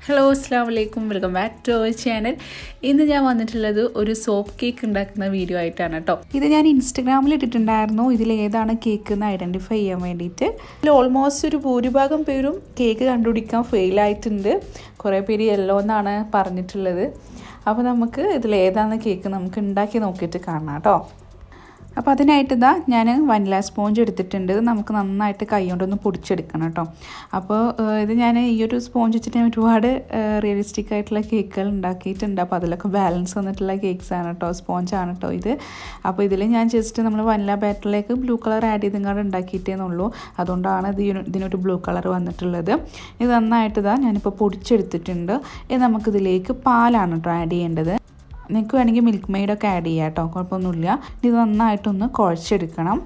hello അസ്സാം വലൈക്കും welcome back to our channel ഇന്ന് ഞാൻ വന്നിട്ടുള്ളത് ഒരു സോപ്പ് കേക്ക് ഉണ്ടാക്കുന്ന വീഡിയോ ആയിട്ടാണ് കേട്ടോ ഇത് ഞാൻ ഇൻസ്റ്റഗ്രാമിൽ ഇട്ടിട്ടുണ്ടായിരുന്നു ഇതിൽ ഏതാണ് കേക്ക് എന്ന് ഐഡൻറ്റിഫൈ ചെയ്യാൻ വേണ്ടിയിട്ട് ഇതിൽ ഓൾമോസ്റ്റ് ഒരു ഭൂരിഭാഗം പേരും കേക്ക് കണ്ടുപിടിക്കാൻ ഫെയിലായിട്ടുണ്ട് കുറേ പേര് യെല്ലോ എന്നാണ് പറഞ്ഞിട്ടുള്ളത് അപ്പോൾ നമുക്ക് ഇതിൽ ഏതാണ് കേക്ക് നമുക്ക് ഉണ്ടാക്കി നോക്കിയിട്ട് കാണാം കേട്ടോ അപ്പോൾ അതിനായിട്ട് ഇതാ ഞാൻ വനില സ്പോഞ്ച് എടുത്തിട്ടുണ്ട് ഇത് നമുക്ക് നന്നായിട്ട് കൈ കൊണ്ടൊന്ന് പൊടിച്ചെടുക്കണം കേട്ടോ അപ്പോൾ ഇത് ഞാൻ ഈ ഒരു സ്പോഞ്ച് വെച്ചിട്ട് ഞാൻ ഒരുപാട് റിയലിസ്റ്റിക് ആയിട്ടുള്ള കേക്കുകൾ ഉണ്ടാക്കിയിട്ടുണ്ട് അപ്പോൾ അതിലൊക്കെ ബാലൻസ് വന്നിട്ടുള്ള കേക്ക്സ് ആണ് കേട്ടോ സ്പോഞ്ചാണ് കേട്ടോ ഇത് അപ്പോൾ ഇതിൽ ഞാൻ ജസ്റ്റ് നമ്മൾ വനില ബാറ്ററിലേക്ക് ബ്ലൂ കളർ ആഡ് ചെയ്തും കൂടെ ഉണ്ടാക്കിയിട്ടേന്നുള്ളൂ അതുകൊണ്ടാണ് ഇത് ഇതിനൊരു ബ്ലൂ കളർ വന്നിട്ടുള്ളത് ഇത് നന്നായിട്ട് ഇതാ ഞാനിപ്പോൾ പൊടിച്ചെടുത്തിട്ടുണ്ട് ഇത് നമുക്കിതിലേക്ക് പാലാണ് കേട്ടോ ആഡ് ചെയ്യേണ്ടത് നിങ്ങൾക്ക് വേണമെങ്കിൽ മിൽക്ക് മെയ്ഡൊക്കെ ആഡ് ചെയ്യാം കേട്ടോ കുഴപ്പമൊന്നുമില്ല ഇത് നന്നായിട്ടൊന്ന് കുഴച്ചെടുക്കണം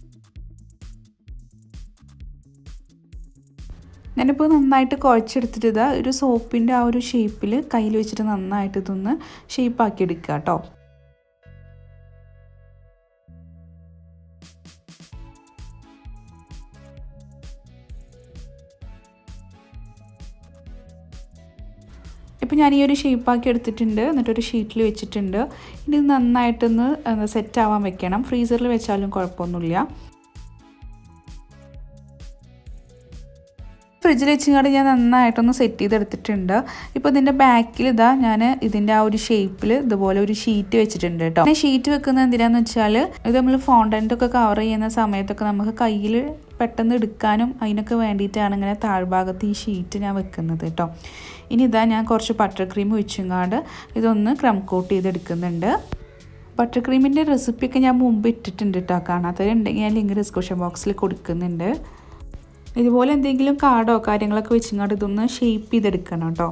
ഞാനിപ്പോൾ നന്നായിട്ട് കുഴച്ചെടുത്തിട്ട് ഇതാ ഒരു സോപ്പിൻ്റെ ആ ഒരു ഷേപ്പിൽ കയ്യിൽ വെച്ചിട്ട് നന്നായിട്ട് ഇതൊന്ന് ഷേപ്പാക്കി എടുക്കുക കേട്ടോ ഇപ്പോൾ ഞാൻ ഈ ഒരു ഷേപ്പാക്കി എടുത്തിട്ടുണ്ട് എന്നിട്ടൊരു ഷീറ്റിൽ വെച്ചിട്ടുണ്ട് ഇനി നന്നായിട്ടൊന്ന് സെറ്റ് ആവാൻ വെക്കണം ഫ്രീസറിൽ വെച്ചാലും കുഴപ്പമൊന്നുമില്ല ഫ്രിഡ്ജിൽ വെച്ചുകൊണ്ട് ഞാൻ നന്നായിട്ടൊന്ന് സെറ്റ് ചെയ്തെടുത്തിട്ടുണ്ട് ഇപ്പോൾ ഇതിൻ്റെ ബാക്കിൽ ഇതാ ഞാൻ ഇതിൻ്റെ ആ ഒരു ഷേപ്പിൽ ഇതുപോലെ ഒരു ഷീറ്റ് വെച്ചിട്ടുണ്ട് കേട്ടോ പിന്നെ ഷീറ്റ് വെക്കുന്നത് എന്തിനാന്ന് വെച്ചാൽ ഇത് നമ്മൾ ഫോണ്ടൻ്റൊക്കെ കവർ ചെയ്യുന്ന സമയത്തൊക്കെ നമുക്ക് കയ്യിൽ പെട്ടെന്ന് എടുക്കാനും അതിനൊക്കെ വേണ്ടിയിട്ടാണ് ഇങ്ങനെ താഴ്ഭാഗത്ത് ഈ ഷീറ്റ് ഞാൻ വെക്കുന്നത് കേട്ടോ ഇനി ഇതാ ഞാൻ കുറച്ച് ബട്ടർ ക്രീം ഒഴിച്ചങ്ങാണ്ട് ഇതൊന്ന് ക്രം കോട്ട് ചെയ്തെടുക്കുന്നുണ്ട് ബട്ടർ ക്രീമിൻ്റെ റെസിപ്പിയൊക്കെ ഞാൻ മുമ്പ് ഇട്ടിട്ടുണ്ട് കേട്ടോ കാണാത്തവരുണ്ടെങ്കിൽ ഞാൻ ലിങ്ക് ഡിസ്ക്രിപ്ഷൻ ബോക്സിൽ കൊടുക്കുന്നുണ്ട് ഇതുപോലെ എന്തെങ്കിലും കാർഡോ കാര്യങ്ങളൊക്കെ വെച്ചിങ്ങോട്ട് ഇതൊന്ന് ഷേപ്പ് ചെയ്തെടുക്കണം കേട്ടോ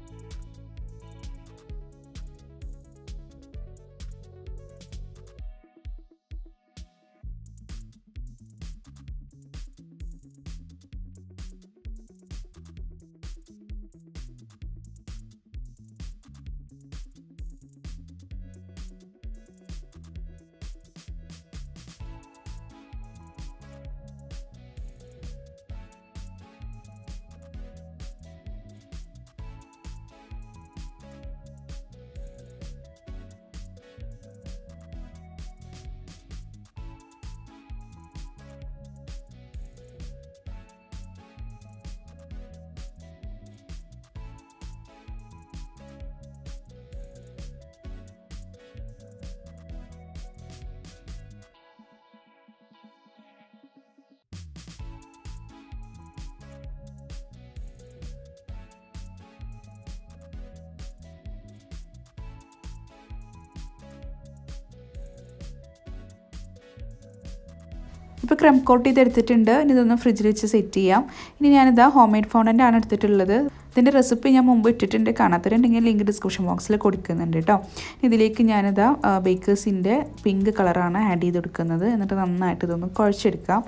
ഇപ്പോൾ ക്രം കോട്ട് ചെയ്തെടുത്തിട്ടുണ്ട് ഇനി ഇതൊന്ന് ഫ്രിഡ്ജിൽ വെച്ച് സെറ്റ് ചെയ്യാം ഇനി ഞാനിതാ ഹോം മെയ്ഡ് ഫോണ്ടൻ്റ് ആണ് എടുത്തിട്ടുള്ളത് ഇതിൻ്റെ റെസിപ്പി ഞാൻ മുമ്പ് ഇട്ടിട്ടുണ്ട് കാണാത്തവരുണ്ടെങ്കിൽ ലിങ്ക് ഡിസ്ക്രിപ്ഷൻ ബോക്സിൽ കൊടുക്കുന്നുണ്ട് കേട്ടോ ഇതിലേക്ക് ഞാനിതാ ബേക്കേഴ്സിൻ്റെ പിങ്ക് കളറാണ് ആഡ് ചെയ്ത് കൊടുക്കുന്നത് എന്നിട്ട് നന്നായിട്ട് ഇതൊന്ന് കുഴച്ചെടുക്കാം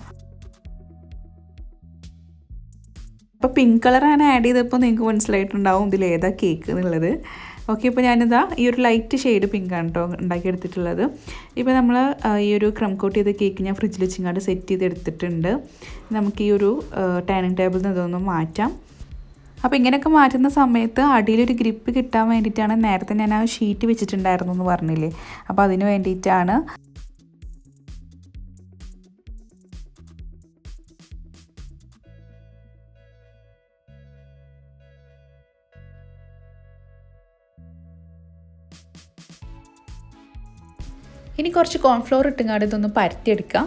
അപ്പോൾ പിങ്ക് കളറാണ് ആഡ് ചെയ്തപ്പോൾ നിങ്ങൾക്ക് മനസ്സിലായിട്ടുണ്ടാവും ഇതിൽ ഏതാ കേക്ക് എന്നുള്ളത് ഓക്കെ ഇപ്പോൾ ഞാനിതാ ഈ ഒരു ലൈറ്റ് ഷെയ്ഡ് പിങ്കാണ് കേട്ടോ ഉണ്ടാക്കിയെടുത്തിട്ടുള്ളത് ഇപ്പോൾ നമ്മൾ ഈ ഒരു ക്രം കോട്ട് ചെയ്ത കേക്ക് ഞാൻ ഫ്രിഡ്ജിൽ വെച്ചിങ്ങാണ്ട് സെറ്റ് ചെയ്തെടുത്തിട്ടുണ്ട് നമുക്ക് ഈ ഒരു ഡൈനിങ് ടേബിളിൽ നിന്ന് ഇതൊന്ന് മാറ്റാം അപ്പോൾ ഇങ്ങനെയൊക്കെ മാറ്റുന്ന സമയത്ത് അടിയിലൊരു ഗ്രിപ്പ് കിട്ടാൻ വേണ്ടിയിട്ടാണ് നേരത്തെ ഞാൻ ആ ഷീറ്റ് വെച്ചിട്ടുണ്ടായിരുന്നു എന്ന് പറഞ്ഞില്ലേ അപ്പോൾ അതിന് വേണ്ടിയിട്ടാണ് ഇനി കുറച്ച് കോൺഫ്ലോർ ഇട്ടുങ്ങാണ്ട് ഇതൊന്ന് പരത്തിയെടുക്കാം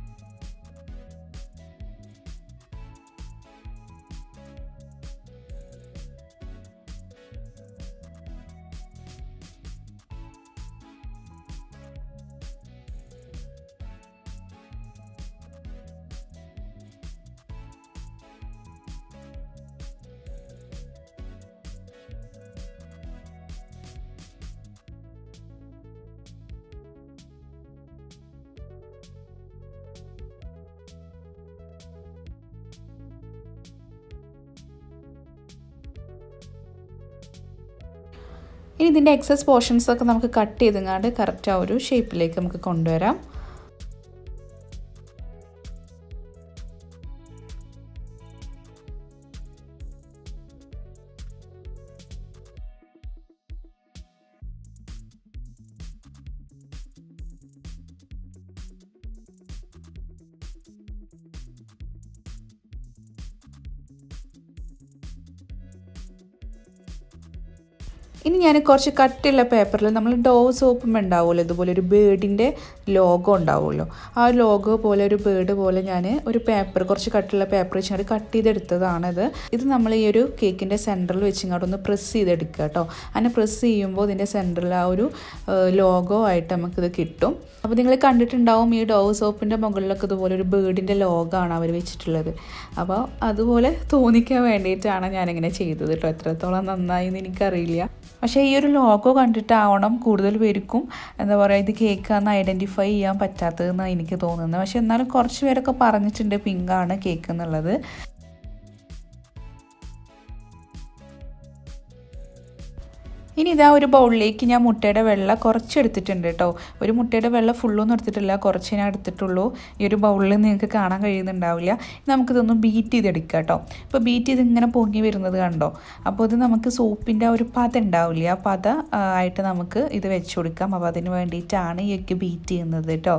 ഇനി ഇതിൻ്റെ എക്സസ് പോർഷൻസ് ഒക്കെ നമുക്ക് കട്ട് ചെയ്തങ്ങാണ്ട് കറക്റ്റ് ആ ഒരു ഷേപ്പിലേക്ക് നമുക്ക് കൊണ്ടുവരാം ഇനി ഞാൻ കുറച്ച് കട്ടിയുള്ള പേപ്പറിൽ നമ്മൾ ഡോ സോപ്പും ഉണ്ടാവുമല്ലോ ഇതുപോലെ ഒരു ബേർഡിൻ്റെ ലോഗോ ഉണ്ടാവുമല്ലോ ആ ലോഗോ പോലെ ഒരു ബേർഡ് പോലെ ഞാൻ ഒരു പേപ്പർ കുറച്ച് കട്ടിയുള്ള പേപ്പർ വെച്ചിട്ട് കട്ട് ചെയ്തെടുത്തതാണിത് ഇത് നമ്മൾ ഈ ഒരു കേക്കിൻ്റെ സെൻറ്ററിൽ വെച്ച് ഇങ്ങോട്ട് ഒന്ന് പ്രസ് ചെയ്തെടുക്കുക കേട്ടോ അങ്ങനെ പ്രസ് ചെയ്യുമ്പോൾ ഇതിൻ്റെ സെൻറ്ററിൽ ആ ഒരു ലോഗോ ആയിട്ട് നമുക്കിത് കിട്ടും അപ്പോൾ നിങ്ങൾ കണ്ടിട്ടുണ്ടാവും ഈ ഡോ സോപ്പിൻ്റെ മുകളിലൊക്കെ ഇതുപോലെ ഒരു ബേർഡിൻ്റെ ലോഗാണ് അവർ വെച്ചിട്ടുള്ളത് അപ്പോൾ അതുപോലെ തോന്നിക്കാൻ വേണ്ടിയിട്ടാണ് ഞാനിങ്ങനെ ചെയ്തത് കേട്ടോ എത്രത്തോളം നന്നായി എന്ന് എനിക്കറിയില്ല പക്ഷേ ഈ ഒരു ലോഗോ കണ്ടിട്ടാവണം കൂടുതൽ പേർക്കും എന്താ പറയുക ഇത് കേക്കാന്ന് ഐഡൻറ്റിഫൈ ചെയ്യാൻ പറ്റാത്തതെന്നാണ് എനിക്ക് തോന്നുന്നത് പക്ഷേ എന്നാലും കുറച്ച് പേരൊക്കെ പറഞ്ഞിട്ടുണ്ട് പിങ്കാണ് കേക്ക് എന്നുള്ളത് ഇനി ഇതാ ഒരു ബൗളിലേക്ക് ഞാൻ മുട്ടയുടെ വെള്ള കുറച്ച് എടുത്തിട്ടുണ്ട് കേട്ടോ ഒരു മുട്ടയുടെ വെള്ള ഫുള്ളൊന്നും എടുത്തിട്ടില്ല കുറച്ച് ഞാൻ എടുത്തിട്ടുള്ളൂ ഈ ഒരു ബൗളിൽ നിങ്ങൾക്ക് കാണാൻ കഴിയുന്നുണ്ടാവില്ല നമുക്കിതൊന്ന് ബീറ്റ് ചെയ്തെടുക്കാം കേട്ടോ ഇപ്പോൾ ബീറ്റ് ചെയ്ത് ഇങ്ങനെ പൊങ്ങി വരുന്നത് കണ്ടോ അപ്പോൾ ഇത് നമുക്ക് സോപ്പിൻ്റെ ആ ഒരു പത ഉണ്ടാവില്ല ആ പത ആയിട്ട് നമുക്ക് ഇത് വെച്ച് കൊടുക്കാം അപ്പോൾ അതിന് വേണ്ടിയിട്ടാണ് ഈ എഗ്ഗ് ബീറ്റ് ചെയ്യുന്നത് കേട്ടോ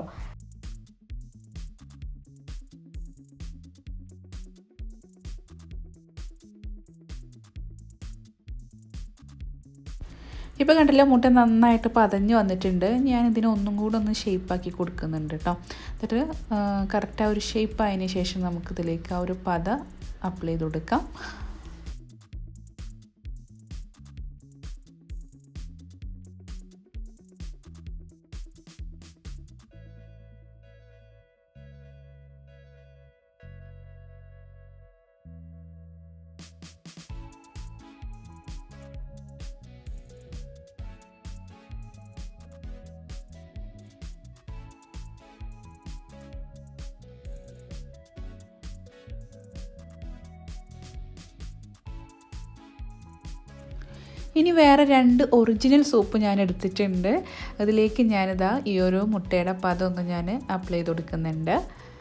ഇപ്പോൾ കണ്ടില്ല മുട്ട നന്നായിട്ട് പതഞ്ഞ് വന്നിട്ടുണ്ട് ഞാൻ ഇതിനെ ഒന്നും കൂടെ ഒന്ന് ഷേപ്പാക്കി കൊടുക്കുന്നുണ്ട് കേട്ടോ എന്നിട്ട് കറക്റ്റ് ആ ഒരു ഷേപ്പ് ആയതിന് ശേഷം നമുക്കിതിലേക്ക് ആ ഒരു പത അപ്ലൈ ചെയ്ത് കൊടുക്കാം ഇനി വേറെ രണ്ട് ഒറിജിനൽ സോപ്പ് ഞാൻ എടുത്തിട്ടുണ്ട് അതിലേക്ക് ഞാനിതാ ഈ ഒരു മുട്ടയുടെ പദം ഒന്ന് ഞാൻ അപ്ലൈ ചെയ്ത് കൊടുക്കുന്നുണ്ട്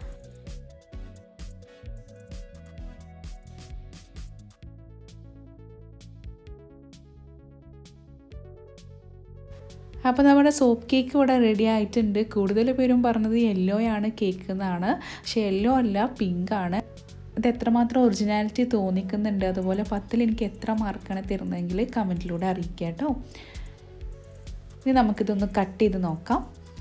അപ്പോൾ നമ്മുടെ സോപ്പ് കേക്ക് ഇവിടെ റെഡി ആയിട്ടുണ്ട് കൂടുതൽ പേരും പറഞ്ഞത് യെല്ലോ ആണ് കേക്ക് എന്നാണ് പക്ഷേ യെല്ലോ അല്ല പിങ്ക് ആണ് ഇത് എത്രമാത്രം ഒറിജിനാലിറ്റി തോന്നിക്കുന്നുണ്ട് അതുപോലെ പത്തിൽ എനിക്ക് എത്ര മാർക്കാണ് തരുന്നതെങ്കിൽ കമൻറ്റിലൂടെ അറിയിക്കുക കേട്ടോ ഇനി നമുക്കിതൊന്ന് കട്ട് ചെയ്ത് നോക്കാം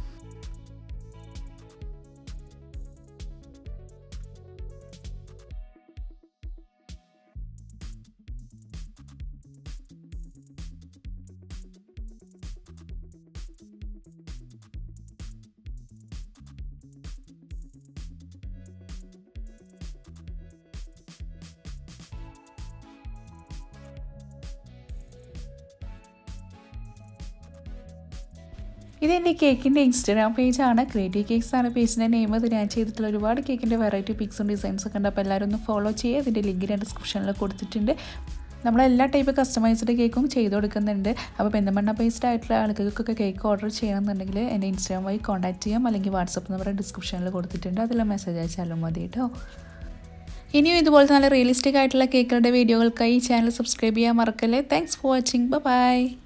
ഇതെൻ്റെ കേക്കിൻ്റെ ഇൻസ്റ്റാഗ്രാം പേജാണ് ക്രിയേറ്റീവ് കേക്ക്സ് ആണ് പേജിൻ്റെ നെയിം ഇത് ഞാൻ ചെയ്തിട്ടുള്ള ഒരുപാട് കേക്കിൻ്റെ വെറൈറ്റി പിക്സും ഡിസൈൻസും ഒക്കെ ഉണ്ട് അപ്പോൾ എല്ലാവരും ഒന്ന് ഫോളോ ചെയ്യുക ഇതിൻ്റെ ലിങ്ക് ഞാൻ ഡിസ്ക്രിപ്ഷനിൽ കൊടുത്തിട്ടുണ്ട് നമ്മളെല്ലാ ടൈപ്പ് കസ്റ്റമൈസ്ഡ് കേക്കും ചെയ്ത് കൊടുക്കുന്നുണ്ട് അപ്പോൾ പെന്തമണ്ണ പേസ്ഡ് ആയിട്ടുള്ള ആളുകൾക്കൊക്കെ കേക്ക് ഓർഡർ ചെയ്യണമെന്നുണ്ടെങ്കിൽ എൻ്റെ ഇൻസ്റ്റാഗ്രാം വഴി കോൺടാക്ട് ചെയ്യാം അല്ലെങ്കിൽ വാട്സപ്പ് നമ്പർ ഡിസ്ക്രിപ്ഷനിൽ കൊടുത്തിട്ടുണ്ട് അതിൽ മെസ്സേജ് അയച്ചാലും മതി കേട്ടോ ഇനിയും ഇതുപോലത്തെ നല്ല റിയലിസ്റ്റിക് ആയിട്ടുള്ള കേക്കുകളുടെ വീഡിയോകൾക്കായി ഈ ചാനൽ സബ്സ്ക്രൈബ് ചെയ്യാൻ മറക്കല്ലേ താങ്ക്സ് ഫോർ വാച്ചിങ് ബൈ